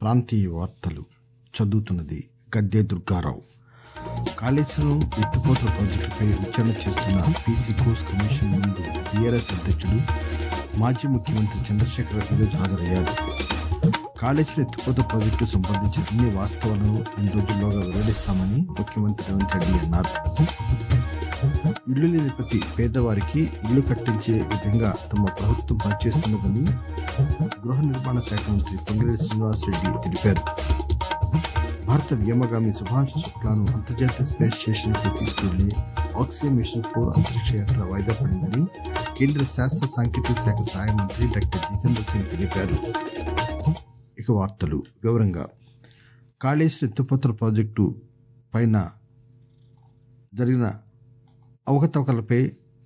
ప్రాంతీయ వార్తలు చదువుతున్నది గద్దె దుర్గారావు కాళేశ్వరం ఎత్తిపోతల ప్రాజెక్టుపై విచారణ చేస్తున్న పీసీ కోర్స్ కమిషన్ ముందు టీఆర్ఎస్ అధ్యక్షుడు మాజీ ముఖ్యమంత్రి చంద్రశేఖర్ ఈరోజు హాజరయ్యారు కాళేశ్వరం ఎత్తిపోత ప్రాజెక్టు సంబంధించిన అన్ని వాస్తవాలను రెండు రోజుల్లోగా వెల్లడిస్తామని ముఖ్యమంత్రి రేవంత్ రెడ్డి అన్నారు ఇల్లు లేని ప్రతి పేదవారికి ఇల్లు కట్టించే విధంగా తమ ప్రభుత్వం పనిచేస్తున్నదని గృహ నిర్మాణ శాఖ మంత్రి పొంగిరెడ్డి శ్రీనివాస్ రెడ్డి తెలిపారు భారత వ్యోమగామి శుభాంశు శుక్లాను అంతర్జాతీయ స్పేస్ స్టేషన్ కు తీసుకువెళ్లి ఆక్సిజన్ మిషన్ ఫోర్ అంతరిక్ష యాత్ర వాయిదా పడిందని కేంద్ర శాస్త్ర సాంకేతిక శాఖ సహాయ మంత్రి డాక్టర్ జితేంద్ర సింగ్ తెలిపారు ఇక వార్తలు వివరంగా కాళేశ్వర ఎత్తిపోతల ప్రాజెక్టు పైన జరిగిన అవకతవకలపై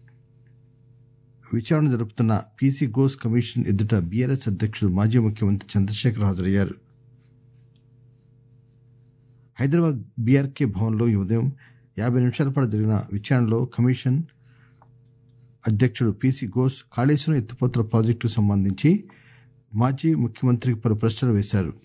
విచారణ జరుపుతున్న పీసీ ఘోష్ కమిషన్ ఎదుట బీఆర్ఎస్ అధ్యక్షుడు మాజీ ముఖ్యమంత్రి చంద్రశేఖర్ హాజరయ్యారు హైదరాబాద్ బీఆర్కే భవన్లో ఈ ఉదయం యాభై నిమిషాల పాటు జరిగిన విచారణలో కమిషన్ అధ్యక్షుడు పీసీ ఘోష్ కాళేశ్వరం ఎత్తిపోతల ప్రాజెక్టుకు సంబంధించి మాజీ ముఖ్యమంత్రికి పలు ప్రశ్నలు వేశారు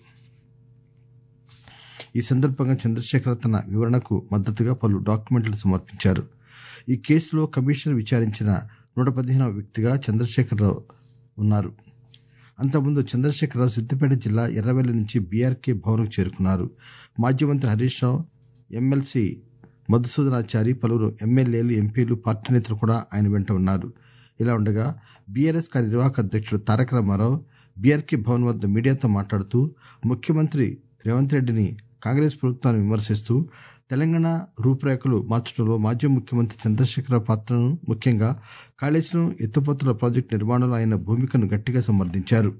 ఈ సందర్భంగా చంద్రశేఖర్ తన వివరణకు మద్దతుగా పలు డాక్యుమెంట్లు సమర్పించారు ఈ కేసులో కమిషన్ విచారించిన నూట పదిహేనవ వ్యక్తిగా చంద్రశేఖరరావు ఉన్నారు అంతకుముందు చంద్రశేఖరరావు సిద్దిపేట జిల్లా ఎర్రవెల్లి నుంచి బీఆర్కే భవన్కు చేరుకున్నారు మాజీ మంత్రి హరీష్ రావు ఎమ్మెల్సీ మధుసూదనాచారి పలువురు ఎమ్మెల్యేలు ఎంపీలు పార్టీ నేతలు కూడా ఆయన వెంట ఉన్నారు ఇలా ఉండగా బీఆర్ఎస్ కార్యనిర్వాహక అధ్యక్షుడు తారక రామారావు బీఆర్కే భవన్ వద్ద మీడియాతో మాట్లాడుతూ ముఖ్యమంత్రి రేవంత్ రెడ్డిని కాంగ్రెస్ ప్రభుత్వాన్ని విమర్శిస్తూ తెలంగాణ రూపురేఖలు మార్చడంలో మాజీ ముఖ్యమంత్రి చంద్రశేఖరరావు పాత్రను ముఖ్యంగా కాళేశ్వరం ఎత్తిపోతల ప్రాజెక్టు నిర్మాణంలో ఆయన భూమికను గట్టిగా సమర్థించారు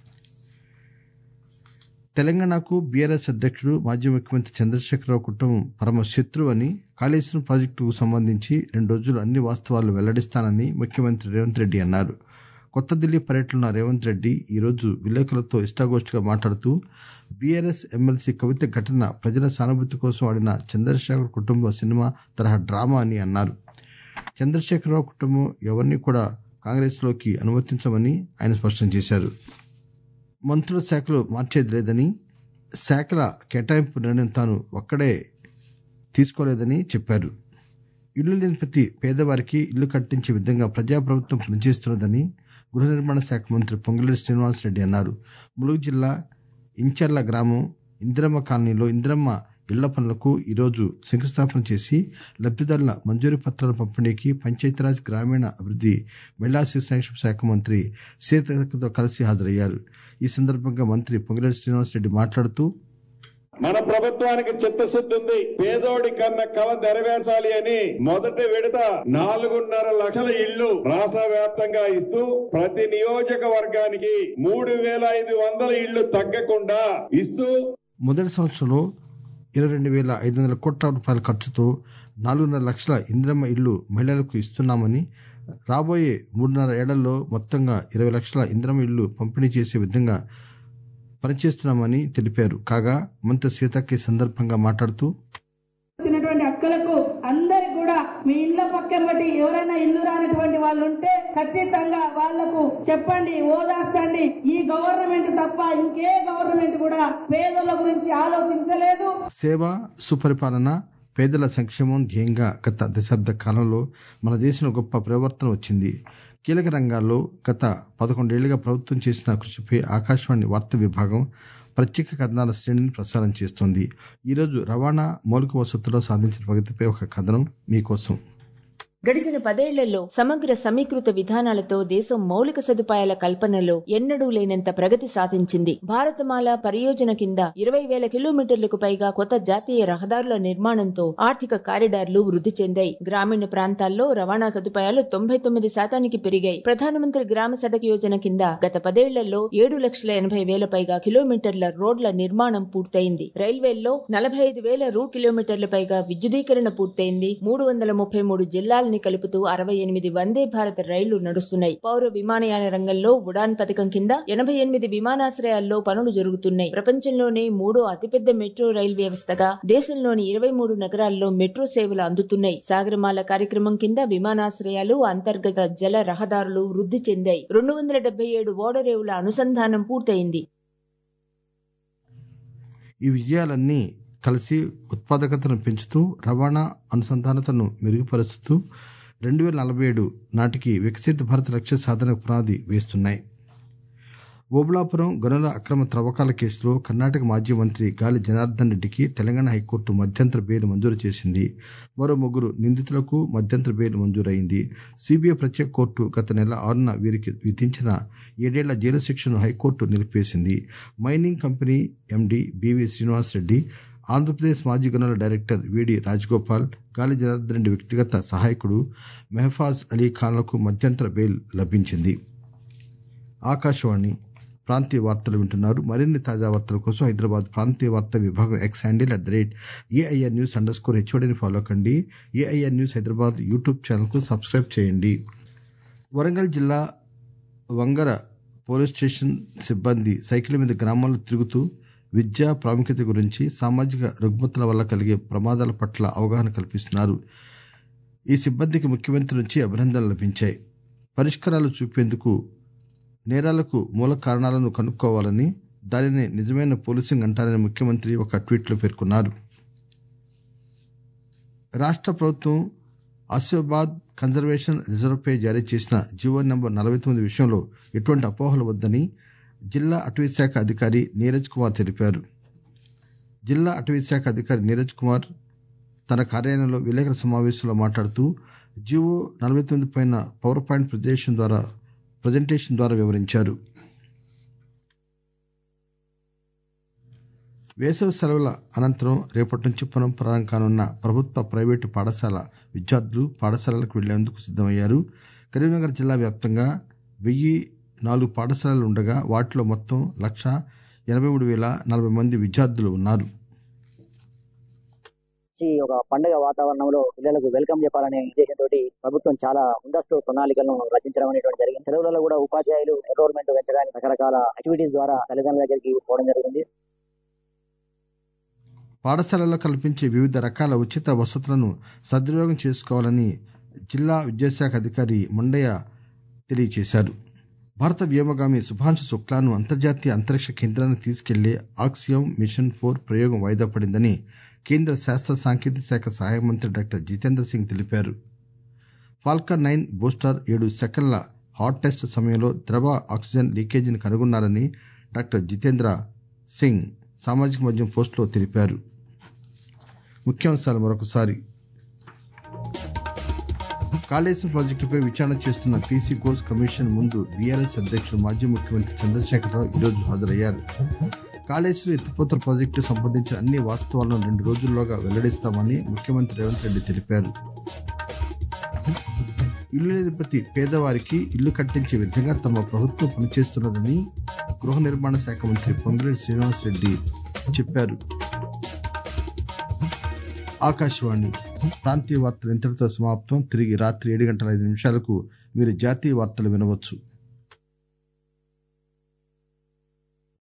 తెలంగాణకు బీఆర్ఎస్ అధ్యక్షుడు మాజీ ముఖ్యమంత్రి చంద్రశేఖరరావు కుటుంబం పరమ శత్రువు అని కాళేశ్వరం ప్రాజెక్టుకు సంబంధించి రెండు రోజులు అన్ని వాస్తవాలు వెల్లడిస్తానని ముఖ్యమంత్రి రేవంత్ రెడ్డి అన్నారు కొత్త ఢిల్లీ పర్యటన రేవంత్ రెడ్డి ఈరోజు విలేకరులతో ఇష్టాగోష్ఠిగా మాట్లాడుతూ బీఆర్ఎస్ ఎమ్మెల్సీ కవిత ఘటన ప్రజల సానుభూతి కోసం ఆడిన చంద్రశేఖర్ కుటుంబ సినిమా తరహా డ్రామా అని అన్నారు చంద్రశేఖరరావు కుటుంబం ఎవరిని కూడా కాంగ్రెస్ లోకి అనుమతించమని ఆయన స్పష్టం చేశారు మంత్రుల శాఖలు మార్చేది లేదని శాఖల కేటాయింపు నిర్ణయం తాను ఒక్కడే తీసుకోలేదని చెప్పారు ఇల్లు లేని ప్రతి పేదవారికి ఇల్లు కట్టించే విధంగా ప్రజాప్రభుత్వం పనిచేస్తున్నదని గృహ నిర్మాణ శాఖ మంత్రి పొంగులేటి శ్రీనివాసరెడ్డి అన్నారు ములుగు జిల్లా ఇంచర్ల గ్రామం ఇందిరమ్మ కాలనీలో ఇందిరమ్మ ఇళ్ల పనులకు ఈరోజు శంకుస్థాపన చేసి లబ్దిదారుల మంజూరు పత్రాల పంపిణీకి పంచాయతీరాజ్ గ్రామీణ అభివృద్ధి మహిళా శిశు సంక్షేమ శాఖ మంత్రి సీతతో కలిసి హాజరయ్యారు ఈ సందర్భంగా మంత్రి పొంగులేటి శ్రీనివాసరెడ్డి మాట్లాడుతూ మన ప్రభుత్వానికి చిత్తశుద్ధి ఉంది పేదోడి కన్న కళ నెరవేర్చాలి అని మొదటి విడత నాలుగున్నర లక్షల ఇళ్లు రాష్ట్ర వ్యాప్తంగా ఇస్తూ ప్రతి నియోజకవర్గానికి మూడు వేల ఐదు వందల ఇళ్లు తగ్గకుండా ఇస్తూ మొదటి సంవత్సరంలో ఇరవై రెండు వేల ఐదు వందల కోట్ల రూపాయల ఖర్చుతో నాలుగున్నర లక్షల ఇందిరమ్మ ఇళ్లు మహిళలకు ఇస్తున్నామని రాబోయే మూడున్నర ఏళ్లలో మొత్తంగా ఇరవై లక్షల ఇందిరమ్మ ఇళ్లు పంపిణీ చేసే విధంగా పనిచేస్తున్నామని తెలిపారు కాగా మంత్రి సీతక్క ఈ సందర్భంగా మాట్లాడుతూ వచ్చినటువంటి అక్కలకు అందరికి కూడా మీ ఇళ్ళ పక్కన బట్టి ఎవరైనా ఇల్లు రానటువంటి వాళ్ళు ఉంటే ఖచ్చితంగా వాళ్లకు చెప్పండి ఓదార్చండి ఈ గవర్నమెంట్ తప్ప ఇంకే గవర్నమెంట్ కూడా పేదల గురించి ఆలోచించలేదు సేవ సుపరిపాలన పేదల సంక్షేమం ధ్యేయంగా గత దశాబ్ద కాలంలో మన దేశంలో గొప్ప పరివర్తన వచ్చింది కీలక రంగాల్లో గత పదకొండేళ్లుగా ప్రభుత్వం చేసిన కృషిపై ఆకాశవాణి వార్తా విభాగం ప్రత్యేక కథనాల శ్రేణిని ప్రసారం చేస్తోంది ఈరోజు రవాణా మౌలిక వసతుల్లో సాధించిన ప్రగతిపై ఒక కథనం మీకోసం గడిచిన పదేళ్లలో సమగ్ర సమీకృత విధానాలతో దేశం మౌలిక సదుపాయాల కల్పనలో ఎన్నడూ లేనంత ప్రగతి సాధించింది భారతమాల పరియోజన కింద ఇరవై వేల కిలోమీటర్లకు పైగా కొత్త జాతీయ రహదారుల నిర్మాణంతో ఆర్థిక కారిడార్లు వృద్ధి చెందాయి గ్రామీణ ప్రాంతాల్లో రవాణా సదుపాయాలు తొంభై తొమ్మిది శాతానికి పెరిగాయి ప్రధానమంత్రి గ్రామ సడక్ యోజన కింద గత పదేళ్లలో ఏడు లక్షల ఎనభై వేల పైగా కిలోమీటర్ల రోడ్ల నిర్మాణం పూర్తయింది రైల్వేల్లో నలభై ఐదు వేల రూట్ కిలోమీటర్ల పైగా విద్యుదీకరణ పూర్తయింది మూడు వందల ముప్పై మూడు జిల్లాల్ని కలుపుతూ అరవై ఎనిమిది వందే భారత్ రైళ్లు నడుస్తున్నాయి పౌర విమానయాన రంగంలో ఉడాన్ పథకం కింద ఎనభై ఎనిమిది విమానాశ్రయాల్లో పనులు జరుగుతున్నాయి ప్రపంచంలోనే మూడో అతిపెద్ద మెట్రో రైలు వ్యవస్థగా దేశంలోని ఇరవై మూడు నగరాల్లో మెట్రో సేవలు అందుతున్నాయి సాగరమాల కార్యక్రమం కింద విమానాశ్రయాలు అంతర్గత జల రహదారులు వృద్ధి చెందాయి రెండు వందల డెబ్బై ఏడు ఓడరేవుల అనుసంధానం పూర్తయింది ఈ విజయాలన్నీ కలిసి ఉత్పాదకతను పెంచుతూ రవాణా అనుసంధానతను మెరుగుపరుస్తూ రెండు వేల నలభై ఏడు నాటికి వికసిత భారత్ లక్ష్య సాధనకు పునాది వేస్తున్నాయి ఓబుళాపురం గనుల అక్రమ త్రవ్వకాల కేసులో కర్ణాటక మాజీ మంత్రి గాలి జనార్దన్ రెడ్డికి తెలంగాణ హైకోర్టు మధ్యంతర బెయిల్ మంజూరు చేసింది మరో ముగ్గురు నిందితులకు మధ్యంతర బెయిల్ మంజూరైంది సిబిఐ ప్రత్యేక కోర్టు గత నెల ఆరున వీరికి విధించిన ఏడేళ్ల జైలు శిక్షను high court నిలిపేసింది mining company MD BV Srinivasa Reddy Andhra Pradesh మాజీ గనుల డైరెక్టర్ విడి రాజగోపాల్ గాలి జనార్దన్ రెడ్డి వ్యక్తిగత సహాయకుడు మెహఫాజ్ అలీ ఖాన్లకు మధ్యంతర బెయిల్ లభించింది ఆకాశవాణి ప్రాంతీయ వార్తలు వింటున్నారు మరిన్ని తాజా వార్తల కోసం హైదరాబాద్ ప్రాంతీయ వార్తా విభాగం X handle at the rate AIR news underscore హెచ్ఓడిని ఫాలో కండి ఏఐఆర్ న్యూస్ హైదరాబాద్ యూట్యూబ్ ఛానల్కు సబ్స్క్రైబ్ చేయండి వరంగల్ జిల్లా వంగర పోలీస్ స్టేషన్ సిబ్బంది సైకిల్ మీద గ్రామాల్లో తిరుగుతూ విద్యా ప్రాముఖ్యత గురించి సామాజిక రుగ్మతల వల్ల కలిగే ప్రమాదాల పట్ల అవగాహన కల్పిస్తున్నారు ఈ సిబ్బందికి ముఖ్యమంత్రి నుంచి అభినందనలు లభించాయి పరిష్కారాలు చూపేందుకు నేరాలకు మూల కారణాలను కనుక్కోవాలని దానిని నిజమైన పోలీసింగ్ అంటారని ముఖ్యమంత్రి ఒక ట్వీట్లో పేర్కొన్నారు రాష్ట్ర ప్రభుత్వం ఆసిఫాబాద్ కన్జర్వేషన్ రిజర్వ్పై జారీ చేసిన జీవో నెంబర్ నలభై తొమ్మిది విషయంలో ఎటువంటి అపోహలు వద్దని జిల్లా అటవీ శాఖ అధికారి నీరజ్ కుమార్ తెలిపారు జిల్లా అటవీ శాఖ అధికారి నీరజ్ కుమార్ తన కార్యాలయంలో విలేకరుల సమావేశంలో మాట్లాడుతూ జీవో నలభై తొమ్మిది పైన పవర్ పాయింట్ ప్రజెంటేషన్ ద్వారా ప్రజెంటేషన్ ద్వారా వివరించారు వేసవి సెలవుల అనంతరం రేపటి నుంచి పునః ప్రారంభం కానున్న ప్రభుత్వ ప్రైవేటు పాఠశాల విద్యార్థులు పాఠశాలలకు వెళ్లేందుకు సిద్దమయ్యారు కరీంనగర్ జిల్లా వ్యాప్తంగా వెయ్యి నాలుగు పాఠశాలలు ఉండగా వాటిలో మొత్తం లక్ష ఎనభై మూడు వేల నలభై మంది విద్యార్థులు ఉన్నారు వచ్చి ఒక పండుగ వాతావరణంలో పిల్లలకు వెల్కమ్ చెప్పాలనే ఉద్దేశంతో ప్రభుత్వం చాలా ముందస్తు ప్రణాళికలను రచించడం అనేటువంటి జరిగింది సెలవులలో కూడా ఉపాధ్యాయులు ఎన్రోల్మెంట్ పెంచడానికి రకరకాల యాక్టివిటీస్ ద్వారా తల్లిదండ్రుల దగ్గరికి పోవడం జరుగుతుంది పాఠశాలల్లో కల్పించే వివిధ రకాల ఉచిత వసతులను సద్వినియోగం చేసుకోవాలని జిల్లా విద్యాశాఖ అధికారి మండయ్య తెలియజేశారు భారత వ్యోమగామి శుభాంశు శుక్లాను అంతర్జాతీయ అంతరిక్ష కేంద్రానికి తీసుకెళ్లే ఆక్సియం మిషన్ ఫోర్ ప్రయోగం వాయిదా పడిందని కేంద్ర శాస్త్ర సాంకేతిక శాఖ సహాయ మంత్రి డాక్టర్ జితేంద్ర సింగ్ తెలిపారు ఫాల్కన్ నైన్ బూస్టర్ ఏడు సెకండ్ల హాట్ టెస్ట్ సమయంలో ద్రవ ఆక్సిజన్ లీకేజీని కనుగొన్నారని డాక్టర్ జితేంద్ర సింగ్ సామాజిక మాధ్యమం పోస్టులో తెలిపారు ముఖ్యాంశాలు మరొకసారి కాళేశ్వరం ప్రాజెక్టుపై విచారణ చేస్తున్న పీసీ గోల్స్ కమిషన్ ముందు బీఆర్ఎస్ అధ్యక్షుడు మాజీ ముఖ్యమంత్రి చంద్రశేఖరరావు ఈరోజు హాజరయ్యారు కాళేశ్వరం ఎత్తిపోతల ప్రాజెక్టు సంబంధించిన అన్ని వాస్తవాలను రెండు రోజుల్లోగా వెల్లడిస్తామని ముఖ్యమంత్రి రేవంత్ రెడ్డి తెలిపారు ఇల్లు లేని ప్రతి పేదవారికి ఇల్లు కట్టించే విధంగా తమ ప్రభుత్వం పనిచేస్తున్నదని గృహ నిర్మాణ శాఖ మంత్రి పొంగిరెడ్డి శ్రీనివాసరెడ్డి చెప్పారు ఆకాశవాణి ప్రాంతీయ వార్తలు ఇంతటితో సమాప్తం తిరిగి రాత్రి ఏడు గంటల ఐదు నిమిషాలకు మీరు జాతీయ వార్తలు వినవచ్చు